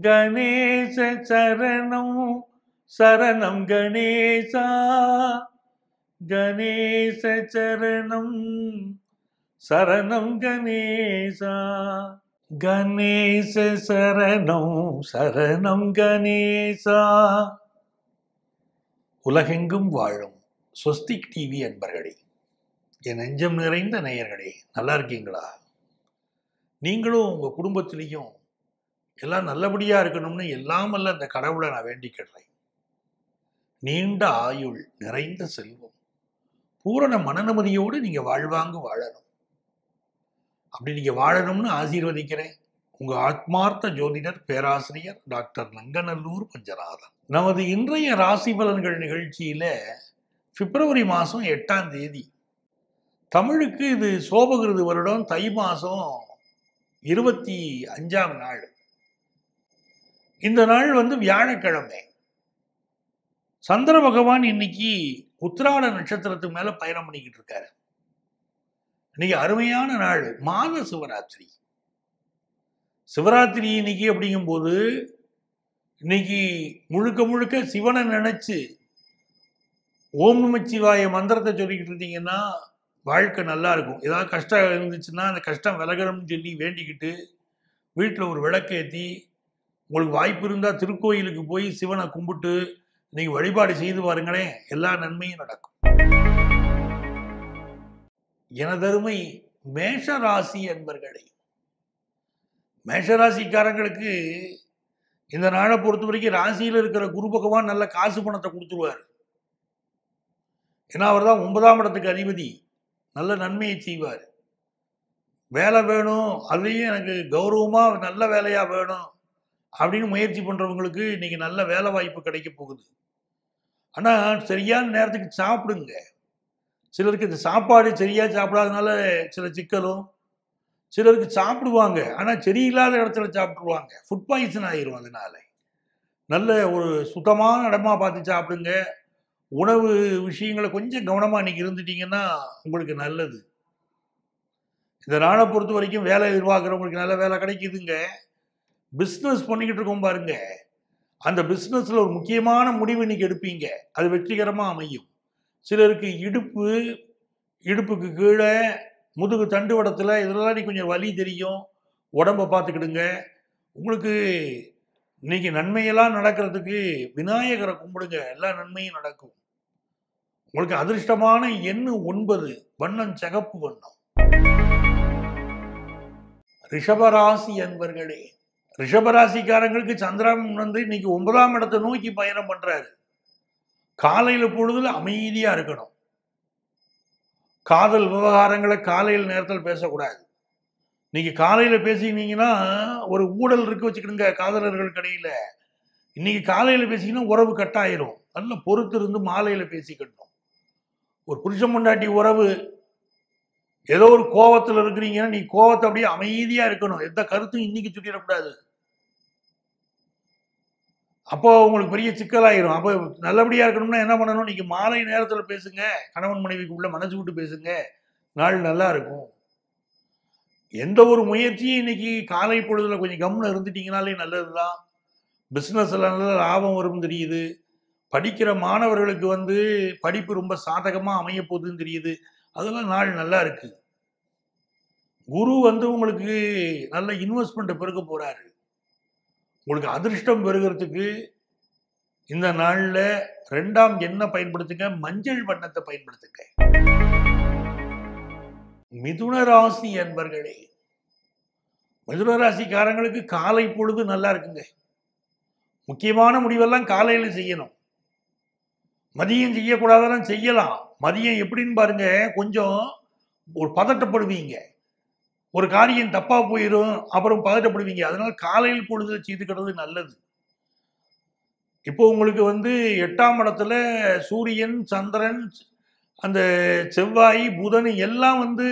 கணேச சரணம் சரணம் கணேசா கணேச சரணம் சரணம் கணேசா கணேச சரணம் சரணம் கணேசா உலகெங்கும் வாழும் ஸ்வஸ்திக் டிவி அன்பர்களே என் நெஞ்சம் நிறைந்த நேயர்களே நல்லா இருக்கீங்களா நீங்களும் உங்க குடும்பத்திலையும் எல்லாம் நல்லபடியா இருக்கணும்னு எல்லாம் அல்ல அந்த கடவுளை நான் வேண்டிக்கிடுறேன் நீண்ட ஆயுள் நிறைந்த செல்வம் பூரண மனநிம்மதியோடு நீங்க வாழ்வாங்க வாழணும் அப்படி நீங்க வாழணும்னு ஆசீர்வதிக்கிறேன் உங்க ஆத்மார்த்த ஜோதிடர் பேராசிரியர் டாக்டர் நங்கநல்லூர் பஞ்சநாதன் நமது இன்றைய ராசி பலன்கள் நிகழ்ச்சியில பிப்ரவரி மாதம் எட்டாம் தேதி தமிழுக்கு இது சோபகிருது வருடம் தை மாதம் இருபத்தி அஞ்சாம் நாள் இந்த நாள் வந்து வியாழக்கிழமை சந்திர பகவான் இன்னைக்கு உத்திராட நட்சத்திரத்துக்கு மேல பயணம் பண்ணிக்கிட்டு இருக்காரு இன்னைக்கு அருமையான நாள் மாத சிவராத்திரி சிவராத்திரி இன்னைக்கு அப்படிங்கும்போது இன்னைக்கு முழுக்க முழுக்க சிவனை நினைச்சு ஓம் நமச்சிவாய மந்திரத்தை சொல்லிக்கிட்டு இருந்தீங்கன்னா வாழ்க்கை நல்லா இருக்கும் ஏதாவது கஷ்டம் இருந்துச்சுன்னா அந்த கஷ்டம் விலகணும்னு சொல்லி வேண்டிக்கிட்டு வீட்டில் ஒரு விளக்கேற்றி உங்களுக்கு வாய்ப்பு இருந்தால் திருக்கோயிலுக்கு போய் சிவனை கும்பிட்டு இன்னைக்கு வழிபாடு செய்து பாருங்களேன் எல்லா நன்மையும் நடக்கும் எனதருமை மேஷ ராசி என்பர்களே மேஷராசிக்காரங்களுக்கு இந்த நாளை பொறுத்த வரைக்கும் ராசியில் இருக்கிற குரு பகவான் நல்ல காசு பணத்தை கொடுத்துருவார் ஏன்னா அவர் தான் ஒன்பதாம் இடத்துக்கு அதிபதி நல்ல நன்மையை செய்வார் வேலை வேணும் அதுலேயும் எனக்கு கௌரவமாக நல்ல வேலையாக வேணும் அப்படின்னு முயற்சி பண்ணுறவங்களுக்கு இன்னைக்கு நல்ல வேலை வாய்ப்பு கிடைக்க போகுது ஆனால் சரியான நேரத்துக்கு சாப்பிடுங்க சிலருக்கு இந்த சாப்பாடு சரியாக சாப்பிடாதனால சில சிக்கலும் சிலருக்கு சாப்பிடுவாங்க ஆனால் சரியில்லாத இடத்துல சாப்பிடுவாங்க ஃபுட் பாய்சன் ஆயிரும் அதனால நல்ல ஒரு சுத்தமான இடமா பார்த்து சாப்பிடுங்க உணவு விஷயங்களை கொஞ்சம் கவனமாக இன்னைக்கு இருந்துட்டீங்கன்னா உங்களுக்கு நல்லது இந்த நாளை பொறுத்த வரைக்கும் வேலை எதிர்பார்க்குறவங்களுக்கு நல்ல வேலை கிடைக்குதுங்க பிஸ்னஸ் பண்ணிக்கிட்டு இருக்கோம் பாருங்க அந்த பிஸ்னஸில் ஒரு முக்கியமான முடிவு இன்னைக்கு எடுப்பீங்க அது வெற்றிகரமாக அமையும் சிலருக்கு இடுப்பு இடுப்புக்கு கீழே முதுகு தண்டுவடத்தில் இதெல்லாம் நீ கொஞ்சம் வலி தெரியும் உடம்பை பார்த்துக்கிடுங்க உங்களுக்கு இன்னைக்கு நன்மையெல்லாம் நடக்கிறதுக்கு விநாயகரை கும்பிடுங்க எல்லா நன்மையும் நடக்கும் உங்களுக்கு அதிர்ஷ்டமான எண்ணு ஒன்பது வண்ணம் சிகப்பு வண்ணம் ரிஷபராசி அன்பர்களே ரிஷபராசிக்காரங்களுக்கு சந்திரன் வந்து இன்னைக்கு ஒன்பதாம் இடத்தை நோக்கி பயணம் பண்றாரு காலையில பொழுதுல அமைதியா இருக்கணும் காதல் விவகாரங்களை காலையில் நேரத்தில் பேசக்கூடாது இன்னைக்கு காலையில பேசினீங்கன்னா ஒரு ஊழல் இருக்கு வச்சுக்கிடுங்க காதலர்கள் கடையில இன்னைக்கு காலையில பேசிங்கன்னா உறவு கட்டாயிரும் நல்ல பொறுத்து இருந்து மாலையில பேசிக்கணும் ஒரு புருஷன் பொண்டாட்டி உறவு ஏதோ ஒரு கோவத்தில் இருக்கிறீங்கன்னா நீ கோவத்தை அப்படியே அமைதியா இருக்கணும் எந்த கருத்தும் இன்னைக்கு சொல்லிடக்கூடாது அப்போ உங்களுக்கு பெரிய சிக்கலாயிரும் அப்போ நல்லபடியா இருக்கணும்னா என்ன பண்ணணும் இன்னைக்கு மாலை நேரத்துல பேசுங்க கணவன் மனைவிக்குள்ள மனசு விட்டு பேசுங்க நாள் நல்லா இருக்கும் எந்த ஒரு முயற்சியும் இன்னைக்கு காலை பொழுதுல கொஞ்சம் கம்முன்னு இருந்துட்டீங்கனாலே நல்லதுதான் பிஸ்னஸ்ல நல்ல லாபம் வரும் தெரியுது படிக்கிற மாணவர்களுக்கு வந்து படிப்பு ரொம்ப சாதகமா அமைய போகுதுன்னு தெரியுது அதெல்லாம் நாள் நல்லா இருக்கு குரு வந்து உங்களுக்கு நல்ல இன்வெஸ்ட்மெண்ட் பெருக்க போறாரு உங்களுக்கு அதிர்ஷ்டம் பெறுகிறதுக்கு இந்த நாள்ல ரெண்டாம் எண்ணெய் பயன்படுத்துங்க மஞ்சள் வண்ணத்தை பயன்படுத்துங்க மிதுன ராசி என்பர்களே மிதுன ராசிக்காரங்களுக்கு காலை பொழுது நல்லா இருக்குங்க முக்கியமான முடிவெல்லாம் காலையில செய்யணும் மதியம் செய்யக்கூடாதெல்லாம் செய்யலாம் மதியம் எப்படின்னு பாருங்க கொஞ்சம் ஒரு பதட்டப்படுவீங்க ஒரு காரியம் தப்பா போயிடும் அப்புறம் பதட்டப்படுவீங்க அதனால காலையில் பொழுது செய்துக்கிறது நல்லது இப்போ உங்களுக்கு வந்து எட்டாம் இடத்துல சூரியன் சந்திரன் அந்த செவ்வாய் புதன் எல்லாம் வந்து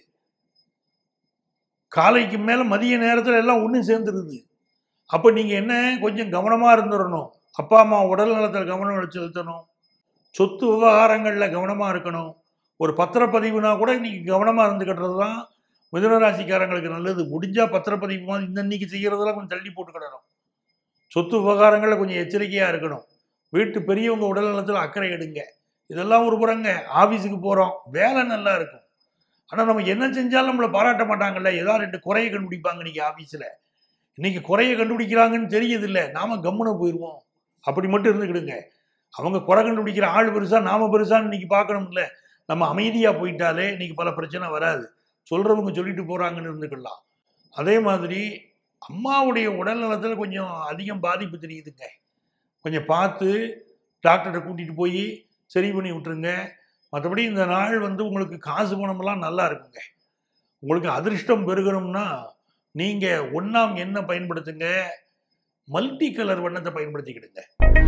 காலைக்கு மேல மதிய நேரத்துல எல்லாம் ஒன்று சேர்ந்துருது அப்போ நீங்க என்ன கொஞ்சம் கவனமா இருந்துடணும் அப்பா அம்மா உடல் நலத்தில் கவனம் செலுத்தணும் சொத்து விவகாரங்கள்ல கவனமா இருக்கணும் ஒரு பத்திரப்பதிவுனா கூட இன்னைக்கு கவனமா இருந்துக்கிட்டது தான் மிதுனராசிக்காரங்களுக்கு நல்லது முடிஞ்சா பத்திரப்பதிவு மாதிரி இந்த இன்னைக்கு செய்யறதெல்லாம் கொஞ்சம் தள்ளி போட்டுக்கிடணும் சொத்து விவகாரங்களில் கொஞ்சம் எச்சரிக்கையாக இருக்கணும் வீட்டு பெரியவங்க உடல் நலத்தில் அக்கறை எடுங்க இதெல்லாம் ஒரு புறங்க ஆஃபீஸுக்கு போகிறோம் வேலை நல்லா இருக்கும் ஆனால் நம்ம என்ன செஞ்சாலும் நம்மளை பாராட்ட மாட்டாங்கல்ல ஏதாவது ரெண்டு குறையை கண்டுபிடிப்பாங்க இன்னைக்கு ஆஃபீஸில் இன்னைக்கு குறையை கண்டுபிடிக்கிறாங்கன்னு தெரியுதில்ல நாம கம்முன போயிடுவோம் அப்படி மட்டும் இருந்துக்கிடுங்க அவங்க குறை கண்டுபிடிக்கிற ஆள் பெருசா நாம பெருசான்னு இன்னைக்கு பார்க்கணும்ல நம்ம அமைதியாக போயிட்டாலே இன்னைக்கு பல பிரச்சனை வராது சொல்றவங்க சொல்லிட்டு போறாங்கன்னு இருந்துக்கலாம் அதே மாதிரி அம்மாவுடைய உடல் நலத்தில் கொஞ்சம் அதிகம் பாதிப்பு தெரியுதுங்க கொஞ்சம் பார்த்து டாக்டர்கிட்ட கூட்டிகிட்டு போய் சரி பண்ணி விட்டுருங்க மற்றபடி இந்த நாள் வந்து உங்களுக்கு காசு பணமெல்லாம் நல்லா இருக்குங்க உங்களுக்கு அதிர்ஷ்டம் பெருகணும்னா நீங்கள் ஒன்றாம் என்ன பயன்படுத்துங்க மல்டி கலர் வண்ணத்தை பயன்படுத்திக்கிடுங்க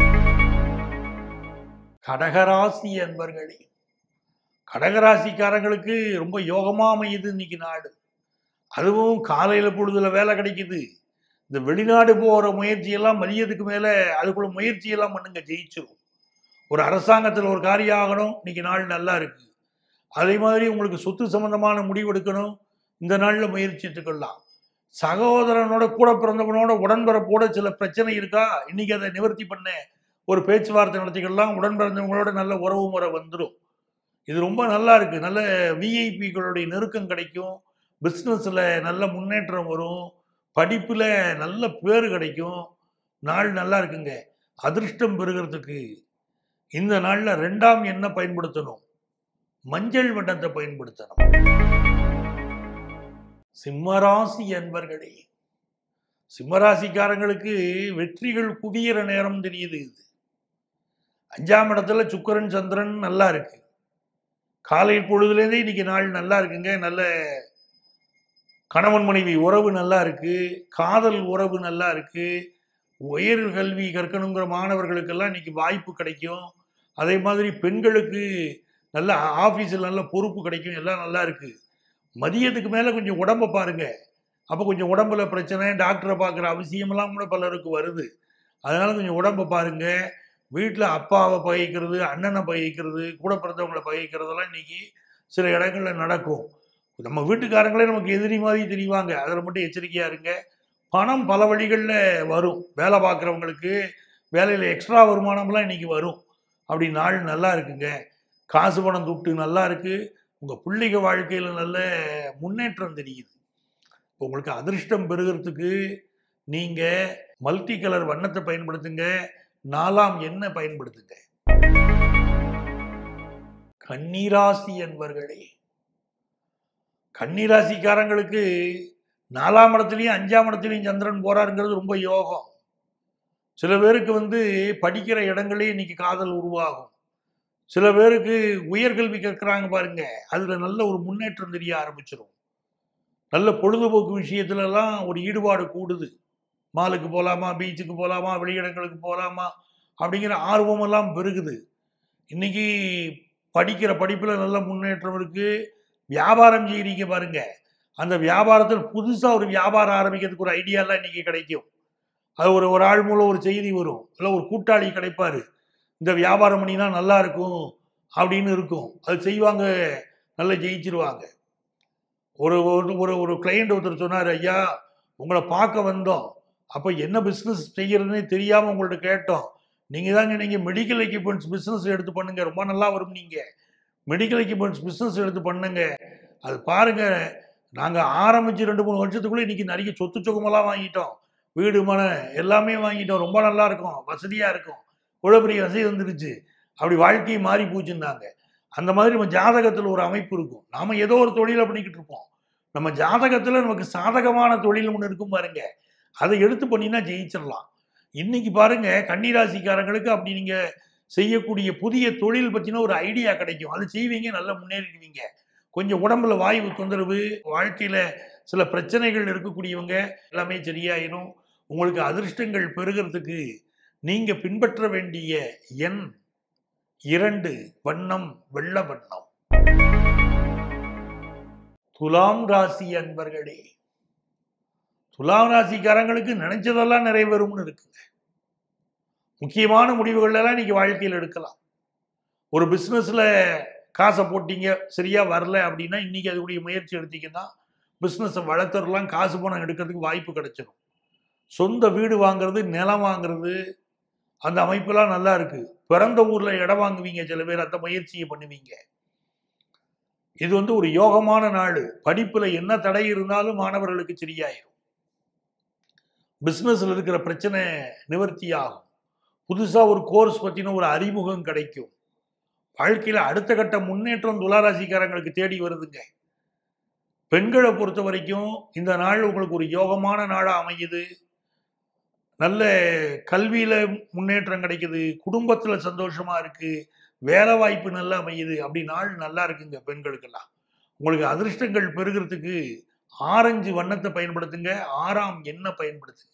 கடகராசி அன்பர்களே கடகராசிக்காரங்களுக்கு ரொம்ப யோகமா அமையுது இன்னைக்கு நாடு அதுவும் காலையில பொழுதுல வேலை கிடைக்குது இந்த வெளிநாடு போகிற முயற்சியெல்லாம் மதியத்துக்கு மேலே அதுக்குள்ள முயற்சியெல்லாம் பண்ணுங்க ஜெயிச்சிரும் ஒரு அரசாங்கத்தில் ஒரு காரியம் ஆகணும் இன்னைக்கு நாள் நல்லா இருக்கு அதே மாதிரி உங்களுக்கு சொத்து சம்பந்தமான முடிவு எடுக்கணும் இந்த நாளில் முயற்சி எடுத்துக்கொள்ளலாம் சகோதரனோட கூட பிறந்தவனோட உடன்பிறப்போட சில பிரச்சனை இருக்கா இன்னைக்கு அதை நிவர்த்தி பண்ண ஒரு பேச்சுவார்த்தை நடத்திக்கலாம் உடன் பிறந்தவங்களோட நல்ல உறவு முறை வந்துடும் இது ரொம்ப நல்லா இருக்கு நல்ல விஐபிகளுடைய நெருக்கம் கிடைக்கும் பிஸ்னஸில் நல்ல முன்னேற்றம் வரும் படிப்பில் நல்ல பேர் கிடைக்கும் நாள் நல்லா இருக்குங்க அதிர்ஷ்டம் பெறுகிறதுக்கு இந்த நாளில் ரெண்டாம் என்ன பயன்படுத்தணும் மஞ்சள் வண்ணத்தை பயன்படுத்தணும் சிம்மராசி அன்பர்களே சிம்மராசிக்காரங்களுக்கு வெற்றிகள் குவியிற நேரம் தெரியுது இது அஞ்சாம் இடத்துல சுக்கரன் சந்திரன் நல்லா இருக்கு காலை பொழுதுலேருந்தே இன்னைக்கு நாள் நல்லா இருக்குங்க நல்ல கணவன் மனைவி உறவு நல்லா இருக்கு காதல் உறவு நல்லா இருக்கு உயர் கல்வி கற்கணுங்கிற மாணவர்களுக்கெல்லாம் இன்னைக்கு வாய்ப்பு கிடைக்கும் அதே மாதிரி பெண்களுக்கு நல்ல ஆஃபீஸில் நல்ல பொறுப்பு கிடைக்கும் எல்லாம் நல்லா இருக்கு மதியத்துக்கு மேலே கொஞ்சம் உடம்ப பாருங்க அப்போ கொஞ்சம் உடம்புல பிரச்சனை டாக்டரை பார்க்குற அவசியமெல்லாம் கூட பலருக்கு வருது அதனால கொஞ்சம் உடம்ப பாருங்க வீட்டில் அப்பாவை பகைக்கிறது அண்ணனை பகைக்கிறது கூட பிறந்தவங்களை பகைக்கிறதெல்லாம் இன்னைக்கு சில இடங்களில் நடக்கும் நம்ம வீட்டுக்காரங்களே நமக்கு எதிரி மாதிரி தெரிவாங்க அதில் மட்டும் எச்சரிக்கையாக இருங்க பணம் பல வழிகளில் வரும் வேலை பார்க்குறவங்களுக்கு வேலையில் எக்ஸ்ட்ரா வருமானம்லாம் இன்னைக்கு வரும் அப்படி நாள் நல்லா இருக்குங்க காசு பணம் துட்டு நல்லா இருக்கு உங்கள் பிள்ளைக வாழ்க்கையில் நல்ல முன்னேற்றம் தெரியுது இப்போ உங்களுக்கு அதிர்ஷ்டம் பெறுகிறதுக்கு நீங்கள் மல்டி கலர் வண்ணத்தை பயன்படுத்துங்க நாலாம் என்ன பயன்படுத்துங்க கன்னிராசி என்பர்களே கன்னிராசிக்காரங்களுக்கு நாலாம் இடத்துலையும் அஞ்சாம் இடத்துலையும் சந்திரன் போறாருங்கிறது ரொம்ப யோகம் சில பேருக்கு வந்து படிக்கிற இடங்களே இன்னைக்கு காதல் உருவாகும் சில பேருக்கு உயர்கல்வி கற்கிறாங்க பாருங்க அதுல நல்ல ஒரு முன்னேற்றம் தெரிய ஆரம்பிச்சிடும் நல்ல பொழுதுபோக்கு விஷயத்துலலாம் ஒரு ஈடுபாடு கூடுது மாலுக்கு போகலாமா பீச்சுக்கு போகலாமா வெளியிடங்களுக்கு போகலாமா அப்படிங்கிற ஆர்வமெல்லாம் பெருகுது இன்னைக்கு படிக்கிற படிப்பில் நல்ல முன்னேற்றம் இருக்குது வியாபாரம் செய்கிறீங்க பாருங்க அந்த வியாபாரத்தில் புதுசாக ஒரு வியாபாரம் ஆரம்பிக்கிறதுக்கு ஒரு ஐடியாலாம் இன்னைக்கு கிடைக்கும் அது ஒரு ஒரு ஆள் மூலம் ஒரு செய்தி வரும் இல்லை ஒரு கூட்டாளி கிடைப்பாரு இந்த வியாபாரம் பண்ணினா நல்லா இருக்கும் அப்படின்னு இருக்கும் அது செய்வாங்க நல்லா ஜெயிச்சிருவாங்க ஒரு ஒரு ஒரு ஒரு கிளையண்ட் ஒருத்தர் சொன்னார் ஐயா உங்களை பார்க்க வந்தோம் அப்போ என்ன பிஸ்னஸ் செய்யறதுனே தெரியாமல் உங்கள்ட்ட கேட்டோம் நீங்கள் தாங்க நீங்கள் மெடிக்கல் எக்யூப்மெண்ட்ஸ் பிஸ்னஸ் எடுத்து பண்ணுங்க ரொம்ப நல்லா வரும் நீங்கள் மெடிக்கல் எக்யூப்மெண்ட்ஸ் பிஸ்னஸ் எடுத்து பண்ணுங்க அது பாருங்க நாங்கள் ஆரம்பிச்சு ரெண்டு மூணு வருஷத்துக்குள்ளே இன்னைக்கு நிறைய சொத்து சுகமெல்லாம் வாங்கிட்டோம் வீடு மனை எல்லாமே வாங்கிட்டோம் ரொம்ப நல்லா இருக்கும் வசதியாக இருக்கும் இவ்வளோ பெரிய வசதி வந்துருச்சு அப்படி வாழ்க்கையை மாறி போச்சுன்னாங்க அந்த மாதிரி நம்ம ஜாதகத்தில் ஒரு அமைப்பு இருக்கும் நாம் ஏதோ ஒரு தொழிலை பண்ணிக்கிட்டு இருப்போம் நம்ம ஜாதகத்தில் நமக்கு சாதகமான தொழில் ஒன்று இருக்கும் பாருங்க அதை எடுத்து பண்ணினா ஜெயிச்சிடலாம் இன்னைக்கு பாருங்க கன்னிராசிக்காரங்களுக்கு அப்படி நீங்க செய்யக்கூடிய புதிய தொழில் பற்றின ஒரு ஐடியா கிடைக்கும் அது செய்வீங்க நல்லா முன்னேறிடுவீங்க கொஞ்சம் உடம்புல வாயு தொந்தரவு வாழ்க்கையில சில பிரச்சனைகள் இருக்கக்கூடியவங்க எல்லாமே சரியாயிடும் உங்களுக்கு அதிர்ஷ்டங்கள் பெறுகிறதுக்கு நீங்க பின்பற்ற வேண்டிய எண் இரண்டு வண்ணம் வெள்ள வண்ணம் துலாம் ராசி அன்பர்களே துலாம் ராசிக்காரங்களுக்கு நினைச்சதெல்லாம் நிறைவேறும்னு இருக்குங்க முக்கியமான முடிவுகள் எல்லாம் இன்னைக்கு வாழ்க்கையில் எடுக்கலாம் ஒரு பிஸ்னஸில் காசை போட்டீங்க சரியா வரல அப்படின்னா இன்னைக்கு அதுக்குடைய முயற்சி எடுத்தீங்கன்னா பிஸ்னஸை வளர்த்துறலாம் காசு பணம் எடுக்கிறதுக்கு வாய்ப்பு கிடைச்சிடும் சொந்த வீடு வாங்குறது நிலம் வாங்குறது அந்த அமைப்பெல்லாம் நல்லா இருக்கு பிறந்த ஊர்ல இடம் வாங்குவீங்க சில பேர் அந்த முயற்சியை பண்ணுவீங்க இது வந்து ஒரு யோகமான நாள் படிப்புல என்ன தடை இருந்தாலும் மாணவர்களுக்கு சரியாயிரும் பிசினஸ்ல இருக்கிற பிரச்சனை நிவர்த்தி ஆகும் புதுசா ஒரு கோர்ஸ் பத்தின ஒரு அறிமுகம் கிடைக்கும் வாழ்க்கையில அடுத்த கட்ட முன்னேற்றம் துளாராசிக்காரங்களுக்கு தேடி வருதுங்க பெண்களை பொறுத்த வரைக்கும் இந்த நாள் உங்களுக்கு ஒரு யோகமான நாளா அமையுது நல்ல கல்வியில முன்னேற்றம் கிடைக்குது குடும்பத்துல சந்தோஷமா இருக்கு வேலை வாய்ப்பு நல்லா அமையுது அப்படி நாள் நல்லா இருக்குங்க பெண்களுக்கெல்லாம் உங்களுக்கு அதிர்ஷ்டங்கள் பெருகிறதுக்கு ஆரஞ்சு வண்ணத்தை பயன்படுத்துங்க ஆறாம் எண்ணெய் பயன்படுத்துங்க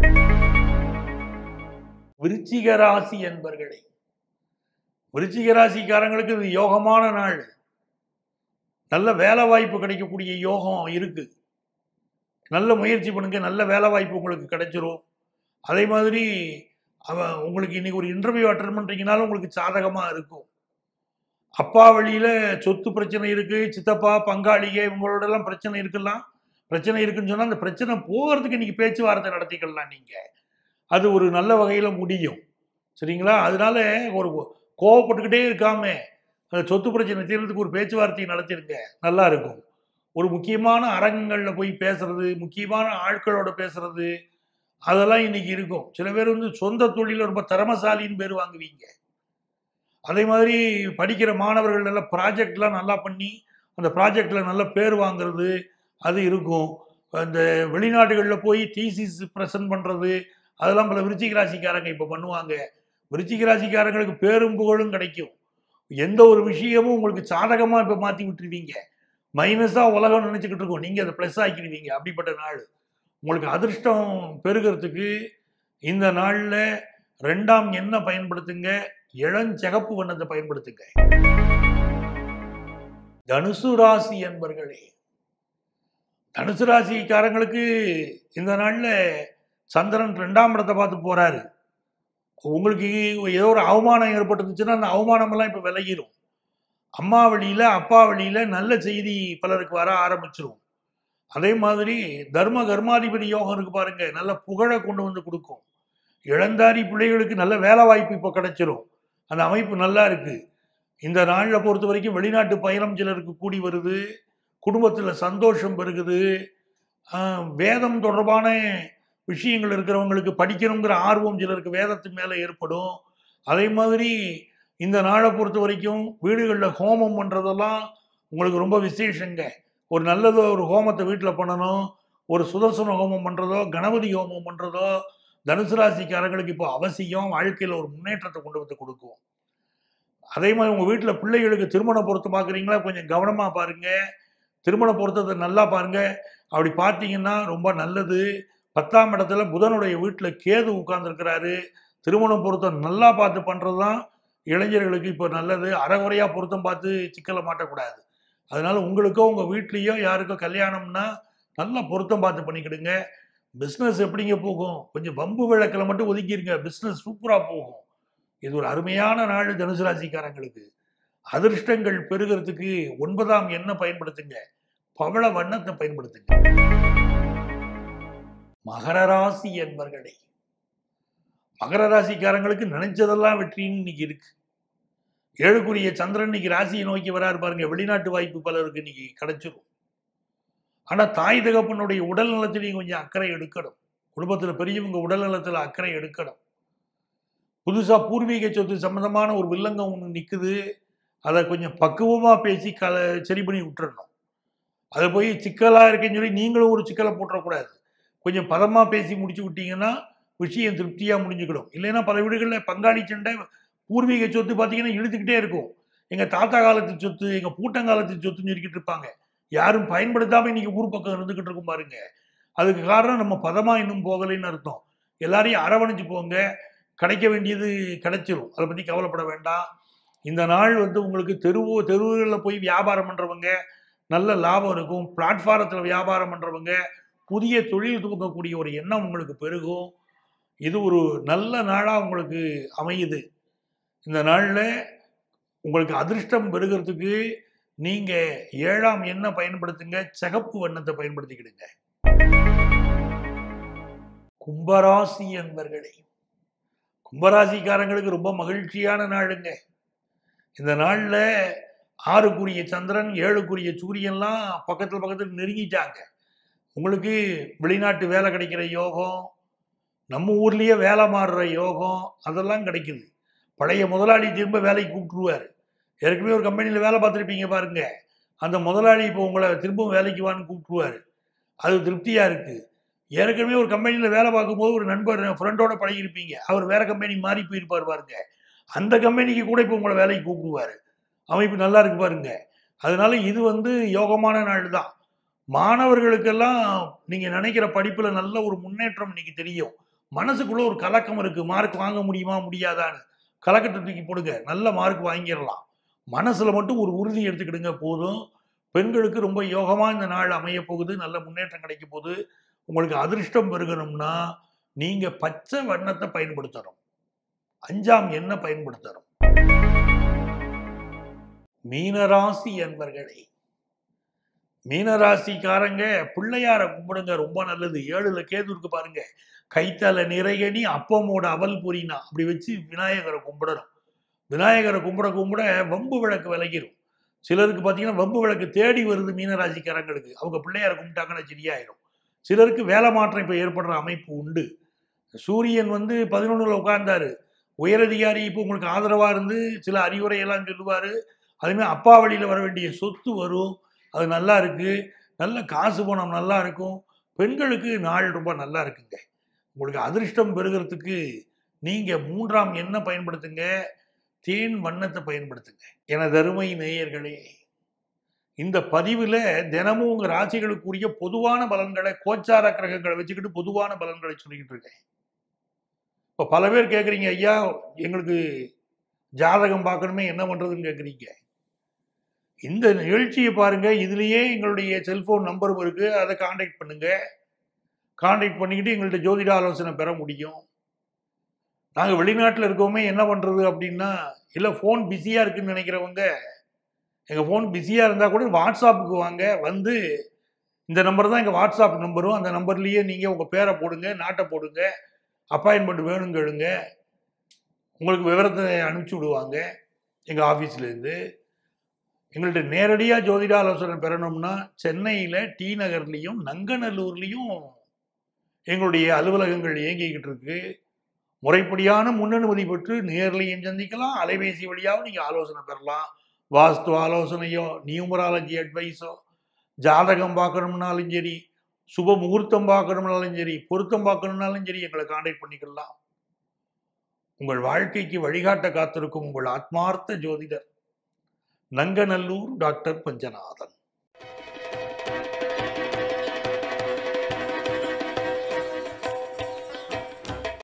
விருச்சிக ராசி என்பர்களே விருச்சிக ராசிக்காரங்களுக்கு இது யோகமான நாள் நல்ல வேலை வாய்ப்பு கிடைக்கக்கூடிய யோகம் இருக்கு நல்ல முயற்சி பண்ணுங்க நல்ல வேலை வாய்ப்பு உங்களுக்கு கிடைச்சிரும் அதே மாதிரி அவன் உங்களுக்கு இன்னைக்கு ஒரு இன்டர்வியூ அட்டன் பண்றீங்கனாலும் உங்களுக்கு சாதகமா இருக்கும் அப்பா வழியில சொத்து பிரச்சனை இருக்கு சித்தப்பா பங்காளிக இவங்களோட எல்லாம் பிரச்சனை இருக்கலாம் பிரச்சனை இருக்குன்னு சொன்னா அந்த பிரச்சனை போகிறதுக்கு இன்னைக்கு பேச்சுவார்த்தை நடத்திக்கலாம் நீங்க அது ஒரு நல்ல வகையில முடியும் சரிங்களா அதனால ஒரு கோவப்பட்டுக்கிட்டே இருக்காம அந்த சொத்து பிரச்சனை தீர்றதுக்கு ஒரு பேச்சுவார்த்தையை நடத்திருங்க நல்லா இருக்கும் ஒரு முக்கியமான அரங்கங்களில் போய் பேசுறது முக்கியமான ஆட்களோட பேசுறது அதெல்லாம் இன்னைக்கு இருக்கும் சில பேர் வந்து சொந்த தொழில ரொம்ப திறமசாலின்னு பேர் வாங்குவீங்க அதே மாதிரி படிக்கிற மாணவர்கள் எல்லாம் ப்ராஜெக்ட்லாம் நல்லா பண்ணி அந்த ப்ராஜெக்ட்ல நல்ல பேர் வாங்குறது அது இருக்கும் அந்த வெளிநாடுகளில் போய் தீசிஸ் ப்ரெசன்ட் பண்ணுறது அதெல்லாம் பல விருச்சிக ராசிக்காரங்க இப்போ பண்ணுவாங்க விருச்சிக ராசிக்காரங்களுக்கு பேரும் புகழும் கிடைக்கும் எந்த ஒரு விஷயமும் உங்களுக்கு சாதகமாக இப்போ மாற்றி விட்டுருவீங்க மைனஸாக உலகம் நினச்சிக்கிட்டு இருக்கோம் நீங்கள் அதை ப்ளஸ் ஆக்கிடுவீங்க அப்படிப்பட்ட நாள் உங்களுக்கு அதிர்ஷ்டம் பெருகிறதுக்கு இந்த நாளில் ரெண்டாம் எண்ணெய் பயன்படுத்துங்க இளஞ்சிகப்பு வண்ணத்தை பயன்படுத்துங்க தனுசு ராசி என்பர்களே தனுசு ராசிக்காரங்களுக்கு இந்த நாளில் சந்திரன் ரெண்டாம் இடத்தை பார்த்து போறாரு உங்களுக்கு ஏதோ ஒரு அவமானம் ஏற்பட்டுச்சுன்னா அந்த அவமானமெல்லாம் இப்போ விலகிடும் அம்மா வழியில அப்பா வழியில நல்ல செய்தி பலருக்கு வர ஆரம்பிச்சிரும் அதே மாதிரி தர்ம கர்மாதிபதி யோகம் இருக்கு பாருங்க நல்ல புகழை கொண்டு வந்து கொடுக்கும் இளந்தாரி பிள்ளைகளுக்கு நல்ல வேலை வாய்ப்பு இப்போ கிடைச்சிரும் அந்த அமைப்பு நல்லா இருக்கு இந்த நாளில் பொறுத்த வரைக்கும் வெளிநாட்டு பயணம் சிலருக்கு கூடி வருது குடும்பத்தில் சந்தோஷம் பெருகுது ஆஹ் வேதம் தொடர்பான விஷயங்கள் இருக்கிறவங்களுக்கு படிக்கணுங்கிற ஆர்வம் சிலருக்கு வேதத்து மேலே ஏற்படும் அதே மாதிரி இந்த நாளை பொறுத்த வரைக்கும் வீடுகளில் ஹோமம் பண்ணுறதெல்லாம் உங்களுக்கு ரொம்ப விசேஷங்க ஒரு நல்லது ஒரு ஹோமத்தை வீட்டில் பண்ணணும் ஒரு சுதர்சன ஹோமம் பண்ணுறதோ கணபதி ஹோமம் பண்ணுறதோ தனுசு ராசிக்காரங்களுக்கு இப்போ அவசியம் வாழ்க்கையில் ஒரு முன்னேற்றத்தை கொண்டு வந்து கொடுக்கும் அதே மாதிரி உங்கள் வீட்டில் பிள்ளைகளுக்கு திருமண பொருத்தம் பார்க்குறீங்களா கொஞ்சம் கவனமாக பாருங்க திருமண பொருத்தத்தை நல்லா பாருங்க அப்படி பார்த்தீங்கன்னா ரொம்ப நல்லது பத்தாம் இடத்துல புதனுடைய வீட்டில் கேது உட்கார்ந்துருக்கிறாரு திருமண பொருத்தம் நல்லா பார்த்து பண்ணுறது தான் இளைஞர்களுக்கு இப்போ நல்லது அறகுறையாக பொருத்தம் பார்த்து சிக்கலை மாட்டக்கூடாது அதனால உங்களுக்கோ உங்கள் வீட்லேயோ யாருக்கோ கல்யாணம்னா நல்லா பொருத்தம் பார்த்து பண்ணிக்கிடுங்க பிஸ்னஸ் எப்படிங்க போகும் கொஞ்சம் பம்பு விளக்கில் மட்டும் ஒதுக்கிடுங்க பிஸ்னஸ் சூப்பராக போகும் இது ஒரு அருமையான நாள் தனுசு ராசிக்காரங்களுக்கு அதிர்ஷ்டங்கள் பெருகிறதுக்கு ஒன்பதாம் எண்ணெய் பயன்படுத்துங்க பவள வண்ணத்தை பயன்படுத்துங்க மகர ராசி என்பர்களே மகர ராசிக்காரங்களுக்கு நினைச்சதெல்லாம் வெற்றின்னு இன்னைக்கு இருக்கு ஏழுக்குரிய சந்திரன் இன்னைக்கு ராசியை நோக்கி வராரு பாருங்க வெளிநாட்டு வாய்ப்பு பலருக்கு இன்னைக்கு கிடைச்சிரும் ஆனா தாய் தகப்பனுடைய உடல் நலத்திலையும் கொஞ்சம் அக்கறை எடுக்கணும் குடும்பத்துல பெரியவங்க உடல் நலத்துல அக்கறை எடுக்கணும் புதுசா பூர்வீக சொத்து சம்பந்தமான ஒரு வில்லங்கம் ஒன்று நிக்குது அதை கொஞ்சம் பக்குவமா பேசி கல சரி பண்ணி விட்டுறணும் அதை போய் சிக்கலா இருக்குன்னு சொல்லி நீங்களும் ஒரு சிக்கலை போட்டுறக்கூடாது கொஞ்சம் பதமா பேசி முடிச்சு விட்டீங்கன்னா விஷயம் திருப்தியா முடிஞ்சுக்கிடும் இல்லைன்னா பல வீடுகளில் பங்காளி சண்டை பூர்வீக சொத்து பார்த்தீங்கன்னா இழுத்துக்கிட்டே இருக்கும் எங்க தாத்தா காலத்து சொத்து எங்க பூட்டங்காலத்து சொத்துன்னு சொல்லிக்கிட்டு இருப்பாங்க யாரும் பயன்படுத்தாம இன்னைக்கு ஊர் பக்கம் இருந்துகிட்டு இருக்கும் பாருங்க அதுக்கு காரணம் நம்ம பதமா இன்னும் போகலைன்னு அர்த்தம் எல்லாரையும் அரவணைச்சு போங்க கிடைக்க வேண்டியது கிடைச்சிரும் அதை பத்தி கவலைப்பட வேண்டாம் இந்த நாள் வந்து உங்களுக்கு தெருவு தெருவுகளில் போய் வியாபாரம் பண்றவங்க நல்ல லாபம் இருக்கும் பிளாட்ஃபாரத்தில் வியாபாரம் பண்றவங்க புதிய தொழில் துவங்கக்கூடிய ஒரு எண்ணம் உங்களுக்கு பெருகும் இது ஒரு நல்ல நாளாக உங்களுக்கு அமையுது இந்த நாளில் உங்களுக்கு அதிர்ஷ்டம் பெருகிறதுக்கு நீங்கள் ஏழாம் எண்ணெய் பயன்படுத்துங்க சிகப்பு வண்ணத்தை பயன்படுத்திக்கிடுங்க கும்பராசி என்பர்களே கும்பராசிக்காரங்களுக்கு ரொம்ப மகிழ்ச்சியான நாளுங்க இந்த நாளில் ஆறுக்குரிய சந்திரன் ஏழுக்குரிய சூரியன்லாம் பக்கத்தில் பக்கத்தில் நெருங்கிட்டாங்க உங்களுக்கு வெளிநாட்டு வேலை கிடைக்கிற யோகம் நம்ம ஊர்லேயே வேலை மாறுற யோகம் அதெல்லாம் கிடைக்குது பழைய முதலாளி திரும்ப வேலைக்கு கூப்பிட்டுருவார் ஏற்கனவே ஒரு கம்பெனியில் வேலை பார்த்துருப்பீங்க பாருங்க அந்த முதலாளி இப்போ உங்களை திரும்பவும் வேலைக்கு வான்னு கூப்பிட்டுருவார் அது திருப்தியாக இருக்குது ஏற்கனவே ஒரு கம்பெனியில் வேலை பார்க்கும்போது ஒரு நண்பர் ஃப்ரெண்டோட பழகிருப்பீங்க அவர் வேற கம்பெனி மாறி போயிருப்பார் பாருங்க அந்த கம்பெனிக்கு கூட இப்போ உங்களை வேலைக்கு கூப்பிடுவார் அமைப்பு நல்லா இருக்கு பாருங்க அதனால இது வந்து யோகமான நாள் தான் மாணவர்களுக்கெல்லாம் நீங்கள் நினைக்கிற படிப்பில் நல்ல ஒரு முன்னேற்றம் இன்னைக்கு தெரியும் மனசுக்குள்ள ஒரு கலக்கம் இருக்கு மார்க் வாங்க முடியுமா முடியாதான்னு கலக்கத்தை தூக்கி போடுங்க நல்ல மார்க் வாங்கிடலாம் மனசுல மட்டும் ஒரு உறுதி எடுத்துக்கிடுங்க போதும் பெண்களுக்கு ரொம்ப யோகமா இந்த நாள் அமைய போகுது நல்ல முன்னேற்றம் கிடைக்க போகுது உங்களுக்கு அதிர்ஷ்டம் பெருகணும்னா நீங்க பச்சை வண்ணத்தை பயன்படுத்தணும் அஞ்சாம் எண்ணை பயன்படுத்தணும் மீனராசி என்பர்களே மீனராசிக்காரங்க பிள்ளையார கும்பிடுங்க ரொம்ப நல்லது ஏழுல கேது இருக்கு பாருங்க கைத்தால நிறையணி அப்பமோட அவல் புரினா அப்படி வச்சு விநாயகரை கும்பிடணும் விநாயகரை கும்பிட கும்பிட வம்பு விளக்கு விலகிரும் சிலருக்கு பார்த்தீங்கன்னா வம்பு விளக்கு தேடி வருது மீனராசிக்காரங்களுக்கு அவங்க பிள்ளையாரை கும்பிட்டாங்கன்னா சரியாயிரும் சிலருக்கு வேலை மாற்றம் இப்போ ஏற்படுற அமைப்பு உண்டு சூரியன் வந்து பதினொன்றில் உட்கார்ந்தாரு உயரதிகாரி இப்போ உங்களுக்கு ஆதரவாக இருந்து சில அறிவுரையெல்லாம் சொல்லுவார் அதுமாதிரி அப்பா வழியில் வர வேண்டிய சொத்து வரும் அது நல்லா இருக்கு நல்ல காசு பணம் நல்லா இருக்கும் பெண்களுக்கு நாள் ரொம்ப நல்லா இருக்குங்க உங்களுக்கு அதிர்ஷ்டம் பெறுகிறதுக்கு நீங்கள் மூன்றாம் என்ன பயன்படுத்துங்க தேன் வண்ணத்தை பயன்படுத்துங்க எனது அருமை நேயர்களே இந்த பதிவில் தினமும் உங்கள் ராசிகளுக்குரிய பொதுவான பலன்களை கோச்சார கிரகங்களை வச்சுக்கிட்டு பொதுவான பலன்களை சொல்லிக்கிட்டு இருக்கேன் இப்போ பல பேர் கேட்குறீங்க ஐயா எங்களுக்கு ஜாதகம் பார்க்கணுமே என்ன பண்ணுறதுன்னு கேட்குறீங்க இந்த நிகழ்ச்சியை பாருங்க இதுலேயே எங்களுடைய செல்போன் நம்பரும் இருக்கு அதை காண்டாக்ட் பண்ணுங்க காண்டாக்ட் பண்ணிக்கிட்டு எங்கள்கிட்ட ஜோதிட ஆலோசனை பெற முடியும் நாங்கள் வெளிநாட்டில் இருக்கோமே என்ன பண்ணுறது அப்படின்னா இல்லை ஃபோன் பிஸியாக இருக்குன்னு நினைக்கிறவங்க எங்கள் ஃபோன் பிஸியாக இருந்தால் கூட வாட்ஸ்அப்புக்கு வாங்க வந்து இந்த நம்பர் தான் எங்கள் வாட்ஸ்அப் நம்பரும் அந்த நம்பர்லேயே நீங்கள் உங்கள் பேரை போடுங்க நாட்டை போடுங்க அப்பாயின்மெண்ட் வேணும் கேளுங்க உங்களுக்கு விவரத்தை அனுப்பிச்சி விடுவாங்க எங்கள் ஆஃபீஸ்லேருந்து எங்கள்கிட்ட நேரடியாக ஜோதிட ஆலோசனை பெறணும்னா சென்னையில் டி நகர்லேயும் நங்கநல்லூர்லேயும் எங்களுடைய அலுவலகங்கள் இயங்கிக்கிட்டு இருக்கு முறைப்படியான முன்னனுமதி பெற்று நேர்லையும் சந்திக்கலாம் அலைபேசி வழியாகவும் நீங்கள் ஆலோசனை பெறலாம் வாஸ்து ஆலோசனையோ நியூமராலஜி அட்வைஸோ ஜாதகம் பார்க்கணும்னாலும் சரி சுப முகூர்த்தம் பார்க்கணும்னாலும் சரி பொருத்தம் பார்க்கணும்னாலும் சரி எங்களை காண்டாக்ட் பண்ணிக்கலாம் உங்கள் வாழ்க்கைக்கு வழிகாட்ட காத்திருக்கும் உங்கள் ஆத்மார்த்த ஜோதிடர் நங்கநல்லூர் டாக்டர் பஞ்சநாதன்